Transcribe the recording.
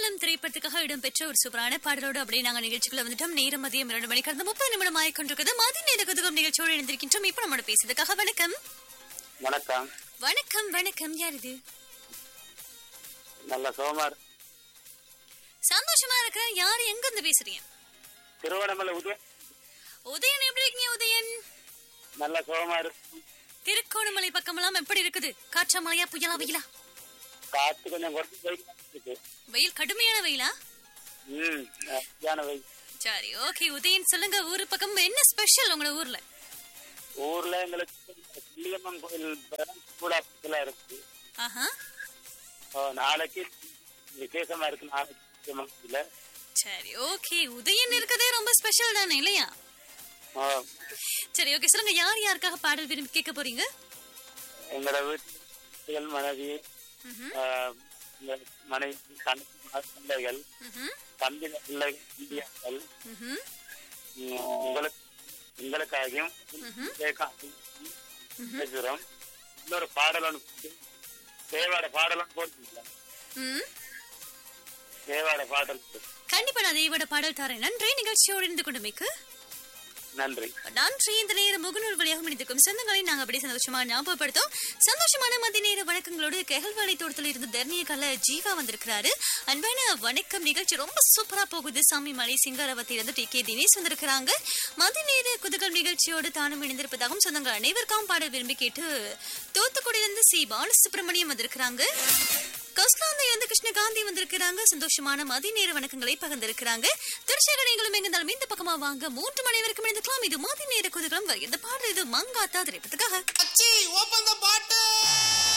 காலம் திரைப்படத்துக்காக இடம்பெற்ற ஒரு சூப்பரான பாடலோடு அப்படியே நாங்க நிகழ்ச்சிக்குள்ள வந்துட்டோம் நேரம் மதியம் இரண்டு மணி கடந்த முப்பது நிமிடம் ஆகி கொண்டிருக்கிறது மதி நேர குதுகம் நிகழ்ச்சியோடு இணைந்திருக்கின்றோம் இப்ப நம்மளோட பேசுறதுக்காக வணக்கம் வணக்கம் வணக்கம் வணக்கம் யார் இது நல்ல சோமார் சந்தோஷமா இருக்கிறேன் யாரு எங்க இருந்து பேசுறீங்க திருவண்ணாமலை உதய உதயன் எப்படி இருக்கீங்க உதயன் நல்ல சோமார் திருக்கோணமலை பக்கமெல்லாம் எப்படி இருக்குது காற்றா மழையா புயலா வெயிலா காத்து கொஞ்சம் குறைச்சி போயிட்டு இருக்கு வெயில் கடுமையான வெயிலா ம் மத்தியான வை சரி ஓகே உதயன் சொல்லுங்க ஊரு பக்கம் என்ன ஸ்பெஷல் உங்களோட ஊர்ல ஊர்ல எங்களுக்கு பிள்ளையம்மன் கோயில் கூடாப்பத்தில் இருக்கு ஆஹா ஓ, நாளைக்கு விசேஷமா இருக்கு நாளைக்கு பிள்ளையம்மன் கோயில சரி ஓகே உதயன் இருக்கதே ரொம்ப ஸ்பெஷல் தானே இல்லையா ஓ, சரி ஓகே சொல்லுங்க யார் யாருக்காக பாடல் விரும்பி கேட்க போறீங்க எங்களோட வீட்டுகள் மனைவி ம்ஹும், ஆ, எங்க மனைவி தன் பிள்ளைகள் ம்ஹும், தம்பி பிள்ளைகள் இந்தியாக்கள் ம்ஹும், ம், உங்களுக்கு உங்களுக்காகவும் ம்ஹும். கேட்க பேசுகிறோம் இன்னொரு பாடல் ஒன்று தேவாட பாடல் ஒன்று போட்டுங்களா ம். தேவாட பாடல் கண்டிப்பா நான் தெய்வோட பாடல் தரேன் நன்றி நிகழ்ச்சியோடு இருந்து கொண்டமைக்கு நன்றி நன்றி இந்த நேரம் முகநூல் வழியாக முடிந்திருக்கும் சொந்தங்களை நாங்க அப்படியே சந்தோஷமா ஞாபகப்படுத்தோம் சந்தோஷமான மதிய நேர வணக்கங்களோடு கெகல்வாலை தோட்டத்தில் இருந்து தர்ணிய கல ஜீவா வந்திருக்கிறாரு அன்பான வணக்கம் நிகழ்ச்சி ரொம்ப சூப்பரா போகுது சாமி மலை சிங்காரவத்தில் இருந்து டி கே தினேஷ் வந்திருக்கிறாங்க மதிய நேர குதுகல் நிகழ்ச்சியோடு தானும் இணைந்திருப்பதாகவும் சொந்தங்கள் அனைவருக்கும் பாட விரும்பி கேட்டு தூத்துக்குடியிலிருந்து சி பாலசுப்ரமணியம் வந்திருக்கிறாங்க கஸ்காந்தி வந்து கிருஷ்ணகாந்தி வந்திருக்கிறாங்க சந்தோஷமான மதிய நேர வணக்கங்களை பகிர்ந்திருக்கிறாங்க திருச்சேகர் நீங்களும் எங்கிருந்தாலும் இந்த பக்கமா வாங்க மூன்று மணி வரைக்கும் இருந்துக்கலாம் இது மதிய நேர குதுகலம் இந்த பாடல் இது மங்காத்தா திரைப்படத்துக்காக அச்சி ஓபன் த பாட்டில்